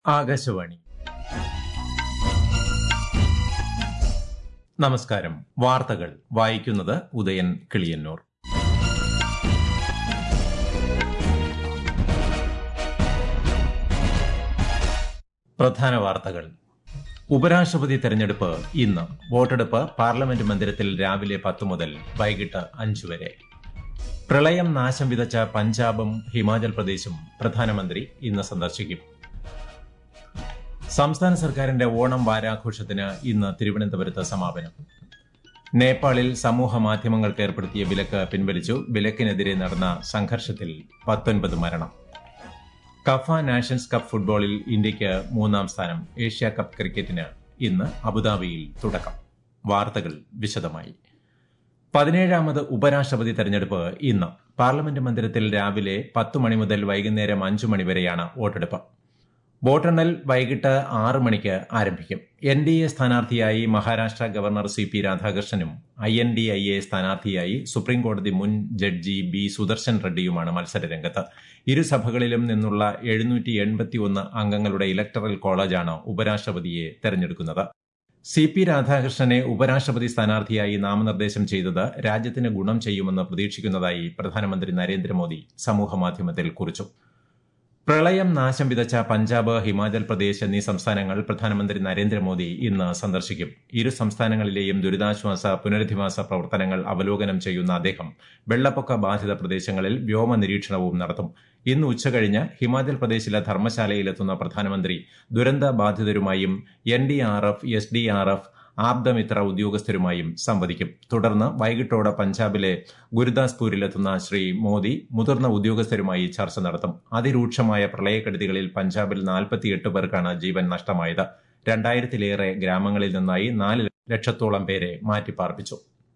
ആകാശവാണി നമസ്കാരം വാർത്തകൾ വായിക്കുന്നത് ഉദയൻ കിളിയന്നൂർ പ്രധാന വാർത്തകൾ ഉപരാഷ്ട്രപതി തെരഞ്ഞെടുപ്പ് ഇന്ന് വോട്ടെടുപ്പ് പാർലമെന്റ് മന്ദിരത്തിൽ രാവിലെ പത്ത് മുതൽ വൈകിട്ട് അഞ്ചു വരെ പ്രളയം നാശം വിതച്ച പഞ്ചാബും ഹിമാചൽ പ്രദേശും പ്രധാനമന്ത്രി ഇന്ന് സന്ദർശിക്കും സംസ്ഥാന സർക്കാരിന്റെ ഓണം വാരാഘോഷത്തിന് ഇന്ന് തിരുവനന്തപുരത്ത് സമാപനം നേപ്പാളിൽ സമൂഹ മാധ്യമങ്ങൾക്ക് ഏർപ്പെടുത്തിയ വിലക്ക് പിൻവലിച്ചു വിലക്കിനെതിരെ നടന്ന സംഘർഷത്തിൽ പത്തൊൻപത് മരണം കഫ നാഷൻസ് കപ്പ് ഫുട്ബോളിൽ ഇന്ത്യയ്ക്ക് മൂന്നാം സ്ഥാനം ഏഷ്യ കപ്പ് ക്രിക്കറ്റിന് ഇന്ന് അബുദാബിയിൽ തുടക്കം വാർത്തകൾ വിശദമായി പതിനേഴാമത് ഉപരാഷ്ട്രപതി തെരഞ്ഞെടുപ്പ് ഇന്ന് പാർലമെന്റ് മന്ദിരത്തിൽ രാവിലെ പത്ത് മണി മുതൽ വൈകുന്നേരം അഞ്ചു മണിവരെയാണ് വോട്ടെടുപ്പ് വോട്ടെണ്ണൽ വൈകിട്ട് ആറ് മണിക്ക് ആരംഭിക്കും എൻ ഡി എ സ്ഥാനാർത്ഥിയായി മഹാരാഷ്ട്ര ഗവർണർ സി പി രാധാകൃഷ്ണനും I N D I A സ്ഥാനാർത്ഥിയായി സുപ്രീംകോടതി മുൻ ജഡ്ജി ബി സുദർശൻ റെഡ്ഡിയുമാണ് മത്സരരംഗത്ത് ഇരു സഭകളിലും നിന്നുള്ള എഴുന്നൂറ്റി എൺപത്തിയൊന്ന് അംഗങ്ങളുടെ ഇലക്ടറൽ കോളേജാണ് ഉപരാഷ്ട്രപതിയെ തെരഞ്ഞെടുക്കുന്നത് സി പി രാധാകൃഷ്ണനെ ഉപരാഷ്ട്രപതി സ്ഥാനാർത്ഥിയായി നാമനിർദ്ദേശം ചെയ്തത് രാജ്യത്തിന് ഗുണം ചെയ്യുമെന്ന് പ്രതീക്ഷിക്കുന്നതായി പ്രധാനമന്ത്രി നരേന്ദ്രമോദി സമൂഹമാധ്യമത്തിൽ കുറിച്ചു പ്രളയം നാശം വിതച്ച പഞ്ചാബ് ഹിമാചൽ പ്രദേശ് എന്നീ സംസ്ഥാനങ്ങൾ പ്രധാനമന്ത്രി നരേന്ദ്രമോദി ഇന്ന് സന്ദർശിക്കും ഇരു സംസ്ഥാനങ്ങളിലെയും ദുരിതാശ്വാസ പുനരധിവാസ പ്രവർത്തനങ്ങൾ അവലോകനം ചെയ്യുന്ന അദ്ദേഹം വെള്ളപ്പൊക്ക ബാധിത പ്രദേശങ്ങളിൽ വ്യോമ നിരീക്ഷണവും നടത്തും ഇന്ന് ഉച്ചകഴിഞ്ഞ് ഹിമാചൽ പ്രദേശിലെ ധർമ്മശാലയിലെത്തുന്ന പ്രധാനമന്ത്രി ദുരന്ത ബാധിതരുമായും N D R F S D R F Aapda Mitra ഉദ്യോഗസ്ഥരുമായും സംവദിക്കും തുടർന്ന് വൈകിട്ടോടെ പഞ്ചാബിലെ ഗുരുദാസ്പൂരിലെത്തുന്ന ശ്രീ മോദി മുതിർന്ന ഉദ്യോഗസ്ഥരുമായി ചർച്ച നടത്തും അതിരൂക്ഷമായ പ്രളയക്കെടുതികളിൽ പഞ്ചാബിൽ നാൽപ്പത്തിയെട്ട് പേർക്കാണ് ജീവൻ നഷ്ടമായത് രണ്ടായിരത്തിലേറെ ഗ്രാമങ്ങളിൽ നിന്നായി നാല് ലക്ഷത്തോളം പേരെ മാറ്റിപ്പാർപ്പിച്ചു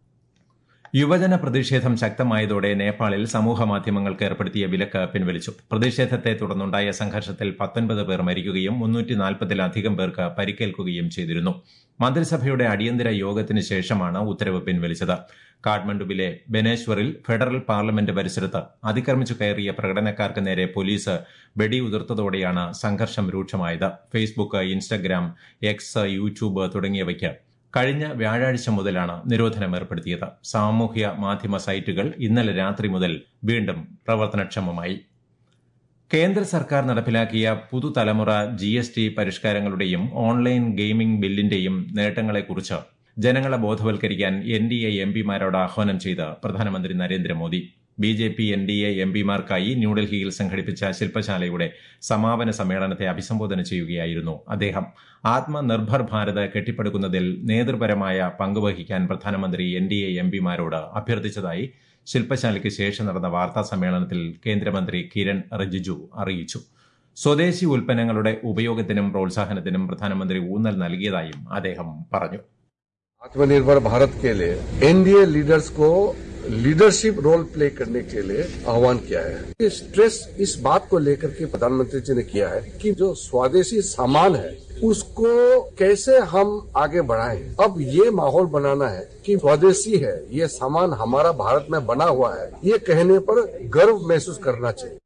യുവജന പ്രതിഷേധം ശക്തമായതോടെ നേപ്പാളിൽ സമൂഹ മാധ്യമങ്ങൾക്ക് ഏർപ്പെടുത്തിയ വിലക്ക് പിൻവലിച്ചു പ്രതിഷേധത്തെ തുടർന്നുണ്ടായ സംഘർഷത്തിൽ പത്തൊൻപത് പേർ മരിക്കുകയും മുന്നൂറ്റി നാൽപ്പതിലധികം പേർക്ക് പരിക്കേൽക്കുകയും ചെയ്തിരുന്നു മന്ത്രിസഭയുടെ അടിയന്തര യോഗത്തിന് ശേഷമാണ് ഉത്തരവ് പിൻവലിച്ചത് കാഠ്മണ്ഡുവിലെ ബനേശ്വറിൽ ഫെഡറൽ പാർലമെന്റ് പരിസരത്ത് അതിക്രമിച്ചു കയറിയ പ്രകടനക്കാർക്ക് നേരെ പോലീസ് വെടിയുതിർത്തതോടെയാണ് സംഘർഷം രൂക്ഷമായത് ഫേസ്ബുക്ക് ഇൻസ്റ്റഗ്രാം എക്സ് യൂട്യൂബ് തുടങ്ങിയവയ്ക്ക് കഴിഞ്ഞ വ്യാഴാഴ്ച മുതലാണ് നിരോധനം ഏർപ്പെടുത്തിയത് സാമൂഹ്യ മാധ്യമ സൈറ്റുകൾ ഇന്നലെ രാത്രി മുതൽ വീണ്ടും പ്രവർത്തനക്ഷമമായി കേന്ദ്ര സർക്കാർ നടപ്പിലാക്കിയ പുതുതലമുറ ജി എസ് ടി പരിഷ്കാരങ്ങളുടെയും ഓൺലൈൻ ഗെയിമിംഗ് ബില്ലിന്റെയും നേട്ടങ്ങളെക്കുറിച്ച് ജനങ്ങളെ ബോധവൽക്കരിക്കാൻ എൻ ഡി എ എം പിമാരോട് ആഹ്വാനം ചെയ്ത് പ്രധാനമന്ത്രി Narendra Modi B J P N D A M പിമാർക്കായി ന്യൂഡൽഹിയിൽ സംഘടിപ്പിച്ച ശില്പശാലയുടെ സമാപന സമ്മേളനത്തെ അഭിസംബോധന ചെയ്യുകയായിരുന്നു അദ്ദേഹം ആത്മനിർഭർ ഭാരത് കെട്ടിപ്പടുക്കുന്നതിൽ നേതൃപരമായ പങ്കുവഹിക്കാൻ പ്രധാനമന്ത്രി എൻ ഡി എ എം പിമാരോട് അഭ്യർത്ഥിച്ചതായി ശില്പശാലയ്ക്ക് ശേഷം നടന്ന വാർത്താ സമ്മേളനത്തിൽ കേന്ദ്രമന്ത്രി കിരൺ റിജിജു അറിയിച്ചു സ്വദേശി ഉൽപ്പന്നങ്ങളുടെ ഉപയോഗത്തിനും പ്രോത്സാഹനത്തിനും പ്രധാനമന്ത്രി ഊന്നൽ നൽകിയതായും അദ്ദേഹം പറഞ്ഞു आत्मनिर्भर भारत के लिए एनडीए लीडर्स को लीडरशिप रोल प्ले करने के लिए आह्वान किया है ये स्ट्रेस इस बात को लेकर के प्रधानमंत्री जी ने किया है कि जो स्वदेशी सामान है उसको कैसे हम आगे बढ़ाएं अब ये माहौल बनाना है कि स्वदेशी है ये सामान हमारा भारत में बना हुआ है ये कहने पर गर्व महसूस करना चाहिए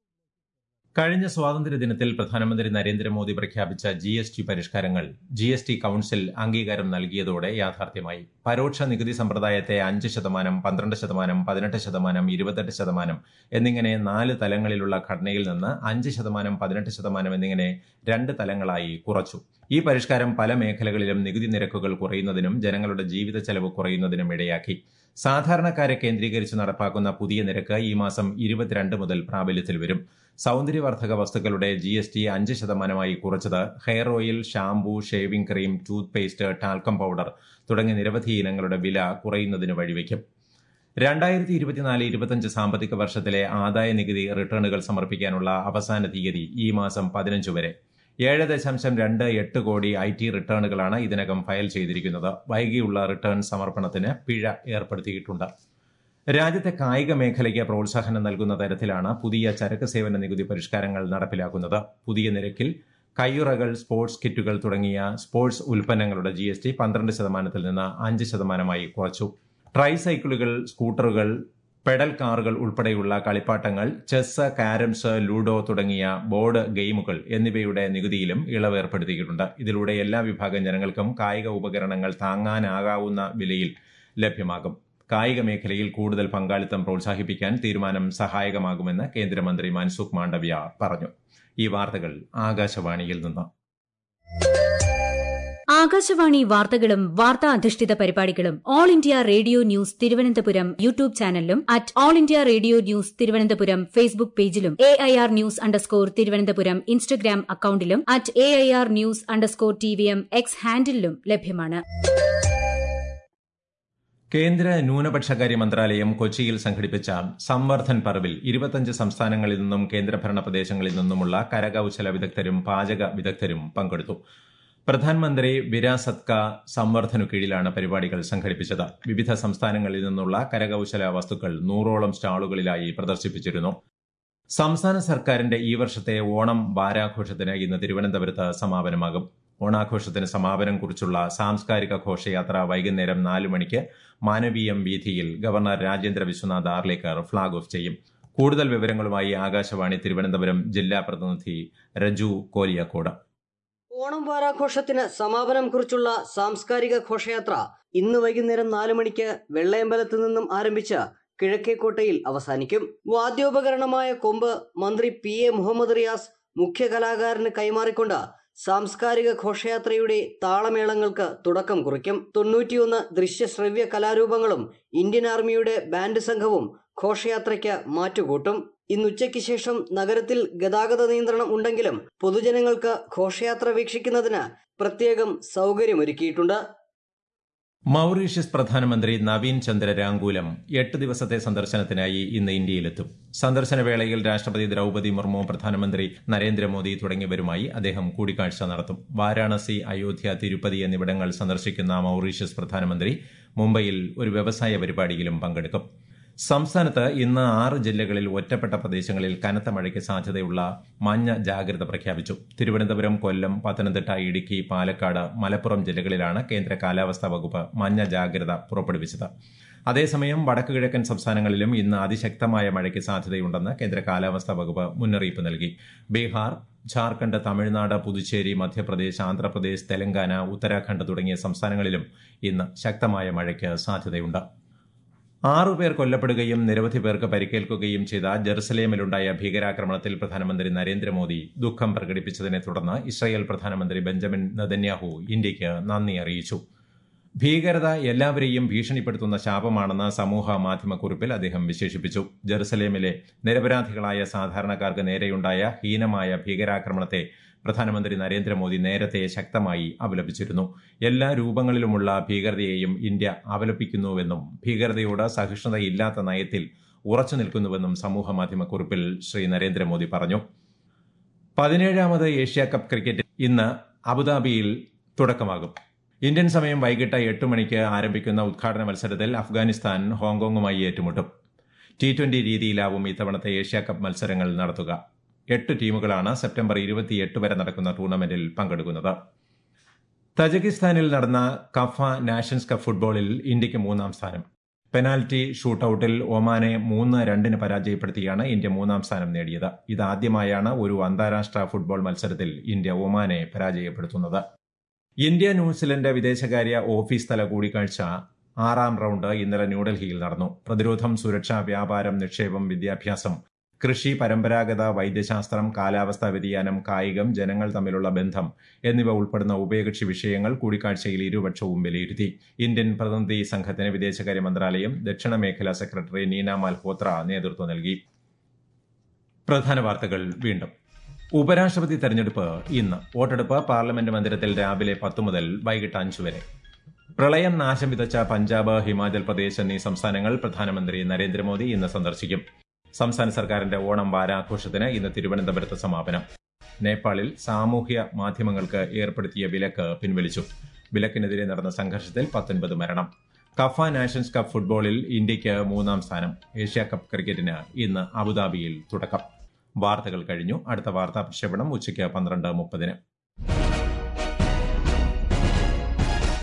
കഴിഞ്ഞ സ്വാതന്ത്ര്യ ദിനത്തിൽ പ്രധാനമന്ത്രി നരേന്ദ്രമോദി പ്രഖ്യാപിച്ച ജി എസ് ടി പരിഷ്കാരങ്ങൾ ജി എസ് ടി കൌൺസിൽ അംഗീകാരം നൽകിയതോടെ യാഥാർത്ഥ്യമായി പരോക്ഷ നികുതി സമ്പ്രദായത്തെ അഞ്ച് ശതമാനം പന്ത്രണ്ട് ശതമാനം പതിനെട്ട് ശതമാനം ഇരുപത്തെട്ട് ശതമാനം എന്നിങ്ങനെ നാല് തലങ്ങളിലുള്ള ഘടനയിൽ നിന്ന് അഞ്ച് ശതമാനം പതിനെട്ട് ശതമാനം എന്നിങ്ങനെ രണ്ട് തലങ്ങളായി കുറച്ചു ഈ പരിഷ്കാരം പല മേഖലകളിലും നികുതി നിരക്കുകൾ കുറയുന്നതിനും ജനങ്ങളുടെ ജീവിത ചെലവ് കുറയുന്നതിനും ഇടയാക്കി സാധാരണക്കാരെ കേന്ദ്രീകരിച്ച് നടപ്പാക്കുന്ന പുതിയ നിരക്ക് ഈ മാസം ഇരുപത്തിരണ്ട് മുതൽ പ്രാബല്യത്തിൽ വരും സൌന്ദര്യവർദ്ധക വസ്തുക്കളുടെ ജി എസ് ടി അഞ്ച് ശതമാനമായി കുറച്ചത് hair oil shampoo shaving cream toothpaste talcum powder തുടങ്ങിയ നിരവധി ഇനങ്ങളുടെ വില കുറയുന്നതിന് വഴിവെക്കും രണ്ടായിരത്തി ഇരുപത്തിനാല് ഇരുപത്തിയഞ്ച് സാമ്പത്തിക വർഷത്തിലെ ആദായ നികുതി റിട്ടേണുകൾ സമർപ്പിക്കാനുള്ള അവസാന തീയതി ഈ മാസം പതിനഞ്ച് വരെ ഏഴ് ദശാംശം രണ്ട് എട്ട് കോടി ഐ ടി റിട്ടേണുകളാണ് ഇതിനകം ഫയൽ ചെയ്തിരിക്കുന്നത് വൈകിയുള്ള റിട്ടേൺ സമർപ്പണത്തിന് പിഴ ഏർപ്പെടുത്തിയിട്ടുണ്ട് രാജ്യത്തെ കായിക മേഖലയ്ക്ക് പ്രോത്സാഹനം നൽകുന്ന തരത്തിലാണ് പുതിയ ചരക്ക് സേവന നികുതി പരിഷ്കാരങ്ങൾ നടപ്പിലാക്കുന്നത് പുതിയ നിരക്കിൽ കയ്യുറകൾ സ്പോർട്സ് കിറ്റുകൾ തുടങ്ങിയ സ്പോർട്സ് ഉൽപ്പന്നങ്ങളുടെ ജി എസ് ടി പന്ത്രണ്ട് ശതമാനത്തിൽ നിന്ന് അഞ്ച് ശതമാനമായി കുറച്ചു ട്രൈസൈക്കിളുകൾ സ്കൂട്ടറുകൾ പെഡൽ കാറുകൾ ഉൾപ്പെടെയുള്ള കളിപ്പാട്ടങ്ങൾ ചെസ് കാരംസ് ലൂഡോ തുടങ്ങിയ ബോർഡ് ഗെയിമുകൾ എന്നിവയുടെ നികുതിയിലും ഇളവ് ഏർപ്പെടുത്തിയിട്ടുണ്ട് ഇതിലൂടെ എല്ലാ വിഭാഗം ജനങ്ങൾക്കും കായിക ഉപകരണങ്ങൾ താങ്ങാനാകാവുന്ന വിലയിൽ ലഭ്യമാകും കായിക മേഖലയിൽ കൂടുതൽ പങ്കാളിത്തം പ്രോത്സാഹിപ്പിക്കാൻ തീരുമാനം സഹായകമാകുമെന്ന് കേന്ദ്രമന്ത്രി മൻസുഖ് മാണ്ഡവ്യ പറഞ്ഞു ഈ വാർത്തകൾ ആകാശവാണിയിൽ നിന്ന് ആകാശവാണി വാർത്തകളും വാർത്താ അധിഷ്ഠിത പരിപാടികളും all India radio news Thiruvananthapuram YouTube ചാനലിലും at all India radio news Thiruvananthapuram Facebook പേജിലും A I R news underscore Thiruvananthapuram Instagram അക്കൌണ്ടിലും at A I R news underscore T V M X ഹാൻഡിലും ലഭ്യമാണ് കേന്ദ്ര ന്യൂനപക്ഷകാര്യ മന്ത്രാലയം കൊച്ചിയിൽ സംഘടിപ്പിച്ച സംവർദ്ധൻ പർവിൽ ഇരുപത്തഞ്ച് സംസ്ഥാനങ്ങളിൽ നിന്നും കേന്ദ്രഭരണ പ്രദേശങ്ങളിൽ നിന്നുമുള്ള കരകൌശല വിദഗ്ധരും പാചക വിദഗ്ധരും പങ്കെടുത്തു പ്രധാനമന്ത്രി വിരാസത് കാ സംവർദ്ധനു കീഴിലാണ് പരിപാടികൾ സംഘടിപ്പിച്ചത് വിവിധ സംസ്ഥാനങ്ങളിൽ നിന്നുള്ള കരകൌശല വസ്തുക്കൾ നൂറോളം സ്റ്റാളുകളിലായി പ്രദർശിപ്പിച്ചിരുന്നു സംസ്ഥാന സർക്കാരിന്റെ ഈ വർഷത്തെ ഓണം വാരാഘോഷത്തിന് ഇന്ന് തിരുവനന്തപുരത്ത് സമാപനമാകും ഓണാഘോഷത്തിന് സമാപനം കുറിച്ചുള്ള സാംസ്കാരിക ഘോഷയാത്ര വൈകുന്നേരം നാല് മണിക്ക് മാനവീയം വീഥിയിൽ governor Rajendra Vishwanath Arlekar flag off ചെയ്യും കൂടുതൽ വിവരങ്ങളുമായി ആകാശവാണി തിരുവനന്തപുരം ജില്ലാ പ്രതിനിധി രജു കോലിയക്കോട് ഓണം വാരാഘോഷത്തിന് സമാപനം കുറിച്ചുള്ള സാംസ്കാരിക ഘോഷയാത്ര ഇന്ന് വൈകുന്നേരം നാല് മണിക്ക് വെള്ളയമ്പലത്ത് നിന്നും ആരംഭിച്ച് കിഴക്കേക്കോട്ടയിൽ അവസാനിക്കും വാദ്യോപകരണമായ കൊമ്പ് മന്ത്രി പി എ മുഹമ്മദ് റിയാസ് മുഖ്യ കലാകാരന് കൈമാറിക്കൊണ്ട് സാംസ്കാരിക ഘോഷയാത്രയുടെ താളമേളങ്ങൾക്ക് തുടക്കം കുറിക്കും തൊണ്ണൂറ്റിയൊന്ന് ദൃശ്യശ്രവ്യ കലാരൂപങ്ങളും ഇന്ത്യൻ ആർമിയുടെ ബാൻഡ് സംഘവും ഘോഷയാത്രയ്ക്ക് മാറ്റുകൂട്ടും ഇന്നുച്ചയ്ക്ക് ശേഷം നഗരത്തിൽ ഗതാഗത നിയന്ത്രണം ഉണ്ടെങ്കിലും പൊതുജനങ്ങൾക്ക് ഘോഷയാത്ര വീക്ഷിക്കുന്നതിന് പ്രത്യേകം സൗകര്യമൊരുക്കിയിട്ടുണ്ട് മൌറീഷ്യസ് പ്രധാനമന്ത്രി നവീൻ ചന്ദ്ര രാങ്കൂലം എട്ട് ദിവസത്തെ സന്ദർശനത്തിനായി ഇന്ന് ഇന്ത്യയിലെത്തും സന്ദർശന വേളയിൽ രാഷ്ട്രപതി ദ്രൌപതി മുർമു പ്രധാനമന്ത്രി നരേന്ദ്രമോദി തുടങ്ങിയവരുമായി അദ്ദേഹം കൂടിക്കാഴ്ച നടത്തും വാരാണസി അയോധ്യ തിരുപ്പതി എന്നിവിടങ്ങൾ സന്ദർശിക്കുന്ന മൌറീഷ്യസ് പ്രധാനമന്ത്രി മുംബൈയിൽ ഒരു വ്യവസായ പരിപാടിയിലും പങ്കെടുക്കും സംസ്ഥാനത്ത് ഇന്ന് ആറ് ജില്ലകളിൽ ഒറ്റപ്പെട്ട പ്രദേശങ്ങളിൽ കനത്ത മഴയ്ക്ക് സാധ്യതയുള്ള മഞ്ഞ ജാഗ്രത പ്രഖ്യാപിച്ചു തിരുവനന്തപുരം കൊല്ലം പത്തനംതിട്ട ഇടുക്കി പാലക്കാട് മലപ്പുറം ജില്ലകളിലാണ് കേന്ദ്ര കാലാവസ്ഥാ വകുപ്പ് മഞ്ഞ ജാഗ്രത പുറപ്പെടുവിച്ചത് അതേസമയം വടക്കു കിഴക്കൻ സംസ്ഥാനങ്ങളിലും ഇന്ന് അതിശക്തമായ മഴയ്ക്ക് സാധ്യതയുണ്ടെന്ന് കേന്ദ്ര കാലാവസ്ഥാ വകുപ്പ് മുന്നറിയിപ്പ് നൽകി ബീഹാർ ഝാർഖണ്ഡ് തമിഴ്നാട് പുതുച്ചേരി മധ്യപ്രദേശ് ആന്ധ്രാപ്രദേശ് തെലങ്കാന ഉത്തരാഖണ്ഡ് തുടങ്ങിയ സംസ്ഥാനങ്ങളിലും ഇന്ന് ശക്തമായ മഴയ്ക്ക് സാധ്യതയുണ്ട് ആറുപേർ കൊല്ലപ്പെടുകയും നിരവധി പേർക്ക് പരിക്കേൽക്കുകയും ചെയ്ത ജെറുസലേമിലുണ്ടായ ഭീകരാക്രമണത്തിൽ പ്രധാനമന്ത്രി നരേന്ദ്രമോദി ദുഃഖം പ്രകടിപ്പിച്ചതിനെ തുടർന്ന് ഇസ്രായേൽ പ്രധാനമന്ത്രി ബെഞ്ചമിൻ നദന്യാഹു ഇന്ത്യയ്ക്ക് നന്ദി അറിയിച്ചു ഭീകരത എല്ലാവരെയും ഭീഷണിപ്പെടുത്തുന്ന ശാപമാണെന്ന് സമൂഹ മാധ്യമക്കുറിപ്പിൽ അദ്ദേഹം വിശേഷിപ്പിച്ചു ജെറുസലേമിലെ നിരപരാധികളായ സാധാരണക്കാർക്ക് നേരെയുണ്ടായ ഹീനമായ ഭീകരാക്രമണത്തെ പ്രധാനമന്ത്രി നരേന്ദ്രമോദി നേരത്തെ ശക്തമായി അപലപിച്ചിരുന്നു എല്ലാ രൂപങ്ങളിലുമുള്ള ഭീകരതയെയും ഇന്ത്യ അപലപിക്കുന്നുവെന്നും ഭീകരതയോട് സഹിഷ്ണുതയില്ലാത്ത നയത്തിൽ ഉറച്ചു നിൽക്കുന്നുവെന്നും സമൂഹ മാധ്യമക്കുറിപ്പിൽ ശ്രീ നരേന്ദ്രമോദി പറഞ്ഞു പതിനേഴാമത് ഏഷ്യ കപ്പ് ക്രിക്കറ്റ് ഇന്ന് അബുദാബിയിൽ തുടക്കമാകും ഇന്ത്യൻ സമയം വൈകിട്ട് എട്ട് മണിക്ക് ആരംഭിക്കുന്ന ഉദ്ഘാടന മത്സരത്തിൽ അഫ്ഗാനിസ്ഥാൻ ഹോങ്കോങ്ങുമായി ഏറ്റുമുട്ടും ടി ട്വന്റി രീതിയിലാവും ഇത്തവണത്തെ ഏഷ്യ കപ്പ് മത്സരങ്ങൾ നടത്തുക എട്ട് ടീമുകളാണ് സെപ്റ്റംബർ ഇരുപത്തിയെട്ട് വരെ നടക്കുന്ന ടൂർണമെന്റിൽ പങ്കെടുക്കുന്നത് തജകിസ്ഥാനിൽ നടന്ന കഫ നാഷൻസ് കപ്പ് ഫുട്ബോളിൽ ഇന്ത്യയ്ക്ക് മൂന്നാം സ്ഥാനം പെനാൽറ്റി ഷൂട്ടൌട്ടിൽ ഒമാനെ മൂന്ന് രണ്ടിന് പരാജയപ്പെടുത്തിയാണ് ഇന്ത്യ മൂന്നാം സ്ഥാനം നേടിയത് ഇതാദ്യമായാണ് ഒരു അന്താരാഷ്ട്ര ഫുട്ബോൾ മത്സരത്തിൽ ഇന്ത്യ ഒമാനെ പരാജയപ്പെടുത്തുന്നത് ഇന്ത്യ ന്യൂസിലൻഡ് വിദേശകാര്യ ഓഫീസ് തല കൂടിക്കാഴ്ച ആറാം റൌണ്ട് ഇന്നലെ ന്യൂഡൽഹിയിൽ നടന്നു പ്രതിരോധം സുരക്ഷ വ്യാപാരം നിക്ഷേപം വിദ്യാഭ്യാസം കൃഷി പരമ്പരാഗത വൈദ്യശാസ്ത്രം കാലാവസ്ഥാ വ്യതിയാനം കായികം ജനങ്ങൾ തമ്മിലുള്ള ബന്ധം എന്നിവ ഉൾപ്പെടുന്ന ഉഭയകക്ഷി വിഷയങ്ങൾ കൂടിക്കാഴ്ചയിൽ ഇരുപക്ഷവും വിലയിരുത്തി ഇന്ത്യൻ പ്രതിനിധി സംഘത്തിന് വിദേശകാര്യ മന്ത്രാലയം ദക്ഷിണ മേഖലാ സെക്രട്ടറി നീന മൽഹോത്ര നേതൃത്വം നൽകി പ്രധാന വാർത്തകൾ വീണ്ടും ഉപരാഷ്ട്രപതി തെരഞ്ഞെടുപ്പ് ഇന്ന് വോട്ടെടുപ്പ് പാർലമെന്റ് മന്ദിരത്തിൽ രാവിലെ പത്ത് മുതൽ വൈകിട്ട് അഞ്ച് വരെ പ്രളയം നാശം വിതച്ച പഞ്ചാബ് ഹിമാചൽ പ്രദേശ് എന്നീ സംസ്ഥാനങ്ങൾ പ്രധാനമന്ത്രി നരേന്ദ്രമോദി ഇന്ന് സന്ദർശിക്കും സംസ്ഥാന സർക്കാരിന്റെ ഓണം വാരാഘോഷത്തിന് ഇന്ന് തിരുവനന്തപുരത്ത് സമാപനം നേപ്പാളിൽ സാമൂഹ്യ മാധ്യമങ്ങൾക്ക് ഏർപ്പെടുത്തിയ വിലക്ക് പിൻവലിച്ചു വിലക്കിനെതിരെ നടന്ന സംഘർഷത്തിൽ പത്തൊൻപത് മരണം കഫ നാഷൻസ് കപ്പ് ഫുട്ബോളിൽ ഇന്ത്യയ്ക്ക് മൂന്നാം സ്ഥാനം ഏഷ്യ കപ്പ് ക്രിക്കറ്റിന് ഇന്ന് അബുദാബിയിൽ തുടക്കം വാർത്തകൾ കഴിഞ്ഞു അടുത്ത വാർത്താ പ്രക്ഷേപണം ഉച്ചയ്ക്ക് പന്ത്രണ്ട് മുപ്പതിന്